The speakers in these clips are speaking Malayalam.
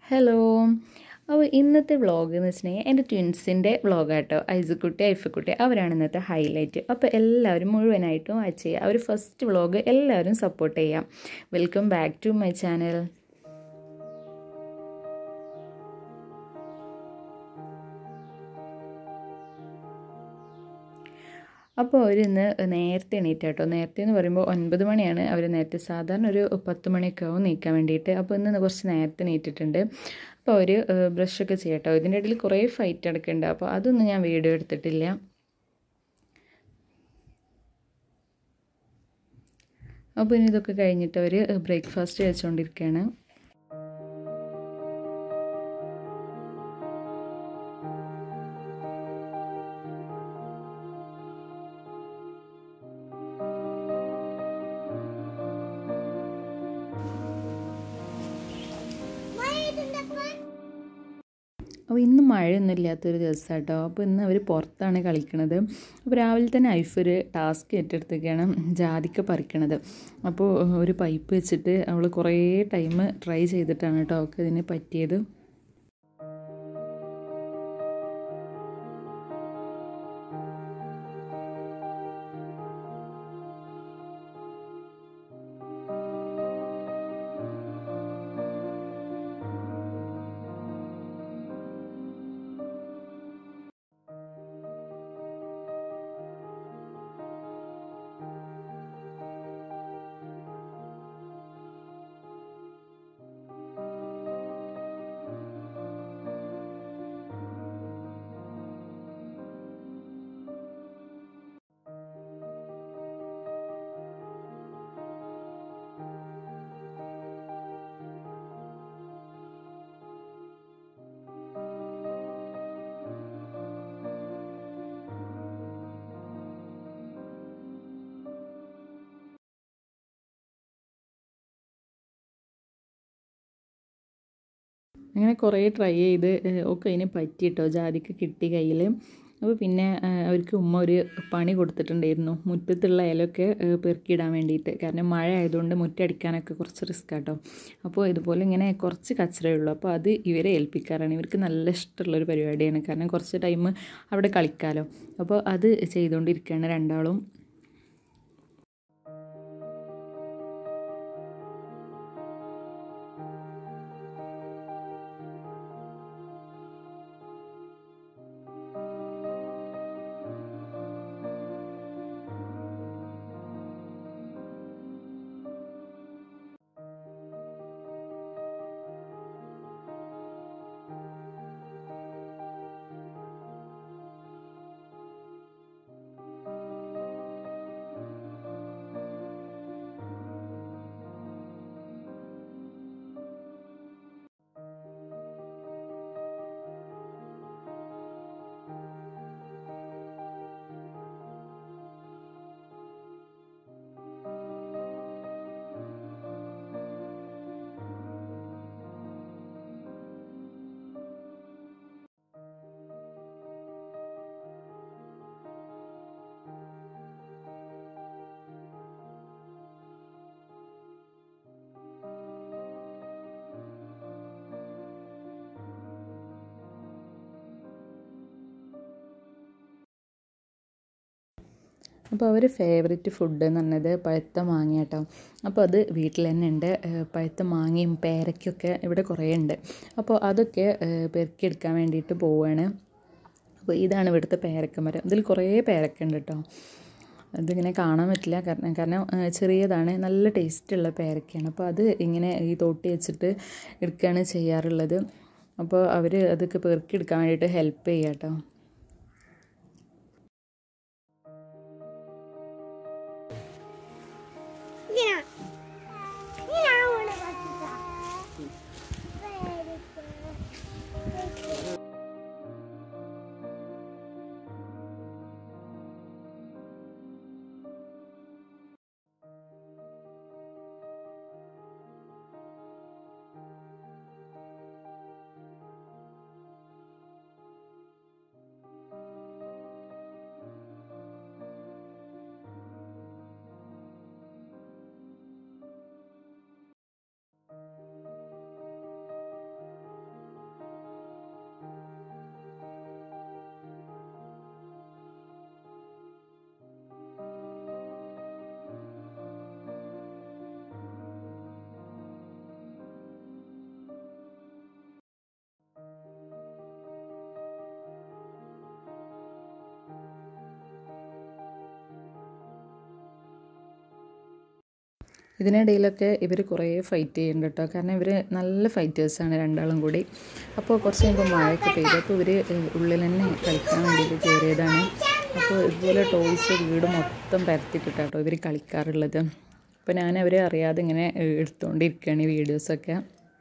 ഹലോ അപ്പോൾ ഇന്നത്തെ വ്ളോഗ് എന്ന് വെച്ചിട്ടുണ്ടെങ്കിൽ എൻ്റെ ട്വിൻസിൻ്റെ വ്ളോഗാട്ടോ ഐസുക്കുട്ടി ഐഫക്കുട്ടി അവരാണ് ഇന്നത്തെ ഹൈലൈറ്റ് അപ്പോൾ എല്ലാവരും മുഴുവനായിട്ടും വാച്ച് ചെയ്യുക അവർ ഫസ്റ്റ് വ്ളോഗ് എല്ലാവരും സപ്പോർട്ട് ചെയ്യാം welcome back to my channel അപ്പോൾ അവർ ഇന്ന് നേരത്തെ എണീറ്റ് കേട്ടോ നേരത്തെ എന്ന് പറയുമ്പോൾ ഒൻപത് മണിയാണ് അവർ നേരത്തെ സാധാരണ ഒരു പത്ത് മണിയൊക്കെ ആവും നീക്കാൻ വേണ്ടിയിട്ട് അപ്പോൾ ഇന്ന് കുറച്ച് നേരത്തെ എണീറ്റിട്ടുണ്ട് അപ്പോൾ അവർ ബ്രഷൊക്കെ ചെയ്യട്ടോ ഇതിൻ്റെ ഇടയിൽ കുറേ ഫൈറ്റ് നടക്കുന്നുണ്ട് അപ്പോൾ അതൊന്നും ഞാൻ വീഡിയോ എടുത്തിട്ടില്ല അപ്പോൾ ഇനി ഇതൊക്കെ കഴിഞ്ഞിട്ട് അവർ ബ്രേക്ക്ഫാസ്റ്റ് കഴിച്ചുകൊണ്ടിരിക്കുകയാണ് അപ്പോൾ ഇന്ന് മഴയൊന്നും ഇല്ലാത്തൊരു ദിവസം കേട്ടോ അപ്പോൾ ഇന്ന് അവർ പുറത്താണ് കളിക്കണത് അപ്പോൾ രാവിലെ തന്നെ ഐഫ് ഒരു ടാസ്ക് ഏറ്റെടുത്തൊക്കെയാണ് ജാതിക്ക പറിക്കണത് അപ്പോൾ ഒരു പൈപ്പ് വെച്ചിട്ട് അവൾ കുറേ ടൈം ട്രൈ ചെയ്തിട്ടാണ് കേട്ടോ അവൾക്ക് ഇതിന് പറ്റിയത് അങ്ങനെ കുറേ ട്രൈ ചെയ്ത് ഒക്കെ അതിന് പറ്റിയിട്ടോ ജാതിക്ക് കിട്ടി കയ്യിൽ അപ്പോൾ പിന്നെ അവർക്ക് ഉമ്മ ഒരു പണി കൊടുത്തിട്ടുണ്ടായിരുന്നു മുറ്റത്തുള്ള ഇലയൊക്കെ പെറുക്കിയിടാൻ വേണ്ടിയിട്ട് കാരണം മഴ ആയതുകൊണ്ട് മുറ്റടിക്കാനൊക്കെ കുറച്ച് റിസ്ക് ആട്ടോ അപ്പോൾ ഇതുപോലെ ഇങ്ങനെ കുറച്ച് കച്ചറയേ ഉള്ളൂ അപ്പോൾ അത് ഇവരെ ഏൽപ്പിക്കാറാണ് ഇവർക്ക് നല്ല ഇഷ്ടമുള്ളൊരു പരിപാടിയാണ് കാരണം കുറച്ച് ടൈം അവിടെ കളിക്കാമല്ലോ അപ്പോൾ അത് ചെയ്തുകൊണ്ടിരിക്കുകയാണ് രണ്ടാളും അപ്പോൾ അവർ ഫേവററ്റ് ഫുഡ് എന്ന് പറഞ്ഞത് പഴുത്ത മാങ്ങ കേട്ടോ അപ്പോൾ അത് വീട്ടിൽ തന്നെ ഉണ്ട് പഴുത്ത മാങ്ങയും പേരയ്ക്കൊക്കെ ഇവിടെ കുറേ ഉണ്ട് അപ്പോൾ അതൊക്കെ പെറുക്കിയെടുക്കാൻ വേണ്ടിയിട്ട് പോവുകയാണ് അപ്പോൾ ഇതാണ് ഇവിടുത്തെ പേരക്ക മരം ഇതിൽ കുറേ പേരക്ക ഉണ്ട് കേട്ടോ അതിങ്ങനെ കാണാൻ പറ്റില്ല കാരണം കാരണം ചെറിയതാണ് നല്ല ടേസ്റ്റുള്ള പേരക്കയാണ് അപ്പോൾ അത് ഇങ്ങനെ ഈ തോട്ടി വെച്ചിട്ട് എടുക്കുകയാണ് ചെയ്യാറുള്ളത് അപ്പോൾ അവർ അതൊക്കെ പെറുക്കിയെടുക്കാൻ വേണ്ടിയിട്ട് ഹെൽപ്പ് ചെയ്യാം കേട്ടോ ഇതിനിടയിലൊക്കെ ഇവർ കുറേ ഫൈറ്റ് ചെയ്യുന്നുണ്ട് കേട്ടോ കാരണം ഇവർ നല്ല ഫൈറ്റേഴ്സാണ് രണ്ടാളും കൂടി അപ്പോൾ കുറച്ച് കഴിയുമ്പോൾ മഴയൊക്കെ പെയ്തു അപ്പോൾ ഇവർ ഉള്ളിൽ തന്നെ കളിക്കാൻ വേണ്ടിയിട്ട് കയറിയതാണ് അപ്പോൾ ഇതുപോലെ ടോയ്സ് വീട് മൊത്തം പരത്തിയിട്ടിട്ടാട്ടോ ഇവർ കളിക്കാറുള്ളത് അപ്പോൾ ഞാൻ അവരെ അറിയാതെ ഇങ്ങനെ ഏഹ്, എടുത്തുകൊണ്ടിരിക്കുകയാണ് ഈ വീഡിയോസൊക്കെ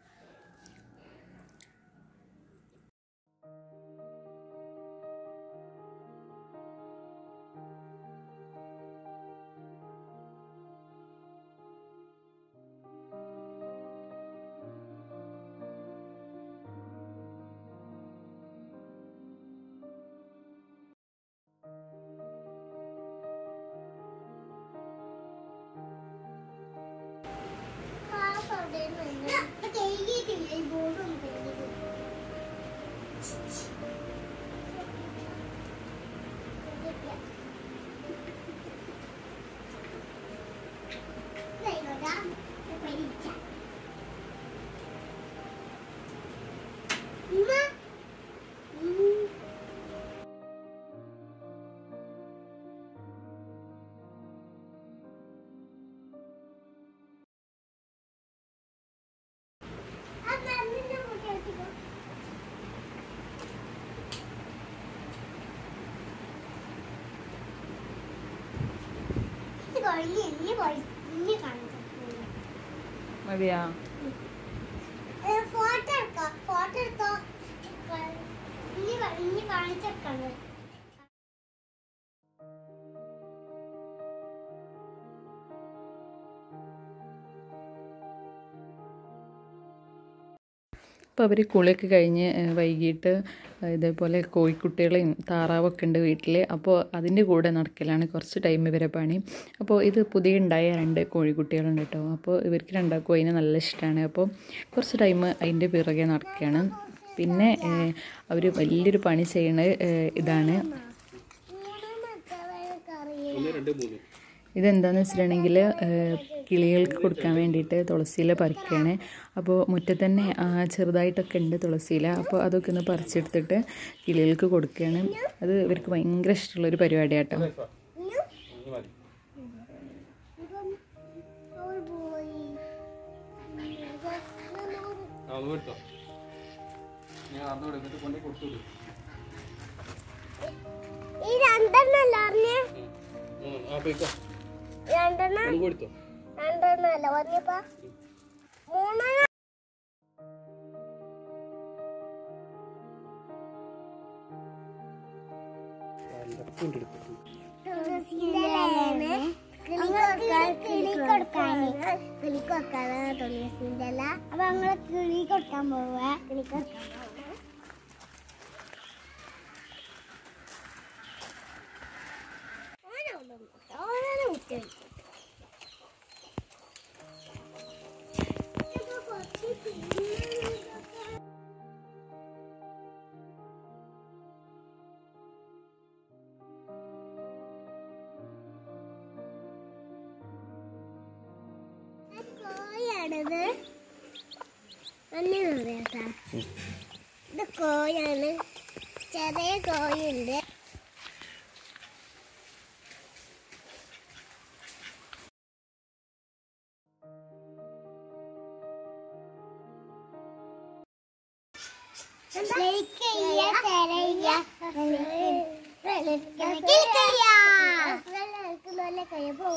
മതിയാ ഫോട്ടോ എടുക്കാം ഫോട്ടോ എടുത്തോ ഇനി ഇനി കാണിച്ചേക്കാണ് അപ്പോൾ അവർ കുളിയൊക്കെ കഴിഞ്ഞ് ഏഹ്, വൈകിട്ട് ഇതേപോലെ കോഴിക്കുട്ടികളെയും താറാവൊക്കെ ഉണ്ട് വീട്ടിൽ അപ്പോൾ അതിൻ്റെ കൂടെ നടക്കലാണ് കുറച്ച് ടൈം ഇവരെ പണി അപ്പോൾ ഇത് പുതിയ ഉണ്ടായ രണ്ട് കോഴിക്കുട്ടികളുണ്ട് കേട്ടോ അപ്പോൾ ഇവർക്ക് രണ്ടാൾക്കും അതിന് നല്ല ഇഷ്ടമാണ് അപ്പോൾ കുറച്ച് ടൈം അതിൻ്റെ പിറകെ നടക്കുകയാണ് പിന്നെ അവർ വലിയൊരു പണി ചെയ്യണത് ഏഹ്, ഇതാണ് ഇതെന്താണെന്ന് വെച്ചിട്ടുണ്ടെങ്കിൽ കിളികൾക്ക് കൊടുക്കാൻ വേണ്ടിയിട്ട് തുളസിയില പറിക്കുകയാണ് അപ്പോൾ മുറ്റത്ത് തന്നെ ആ, ചെറുതായിട്ടൊക്കെ ഉണ്ട് തുളസിയില അപ്പോൾ അതൊക്കെ ഒന്ന് പറിച്ചെടുത്തിട്ട് കിളികൾക്ക് കൊടുക്കുകയാണ് അത് ഇവർക്ക് ഭയങ്കര ഇഷ്ടമുള്ളൊരു പരിപാടിയാട്ടോ അത് എടുത്തോ ഞാൻ അന്ന് എടുത്തിട്ട് കൊണ്ട് കൊടുത്തു വിടും ഈ രണ്ടെണ്ണല്ല അറിഞ്ഞേ ആ പോയിക്കോ രണ്ടെണ്ണം ഒന്ന് കൊടുത്തോ രണ്ടെണ്ണല്ല പറഞ്ഞപ്പ മൂന്നെണ്ണം കിളി കൊടുക്കാനാണ് തുളസിന്റെ ഇല അപ്പൊ ഞങ്ങള് കിളി കൊടുക്കാൻ പോവാ കിളി കൊടുക്കാൻ പോവാ ഓരോന്ന് കുത്തി കോയാണിത് അന്നെന്ന് പറയാട്ടാ ഇത് കോയാണ് ചെറിയ കോയുണ്ട് ലൈക്ക് ചെയ്യുക ഷെയർ ചെയ്യുക നല്ല കയ്യപ്പോ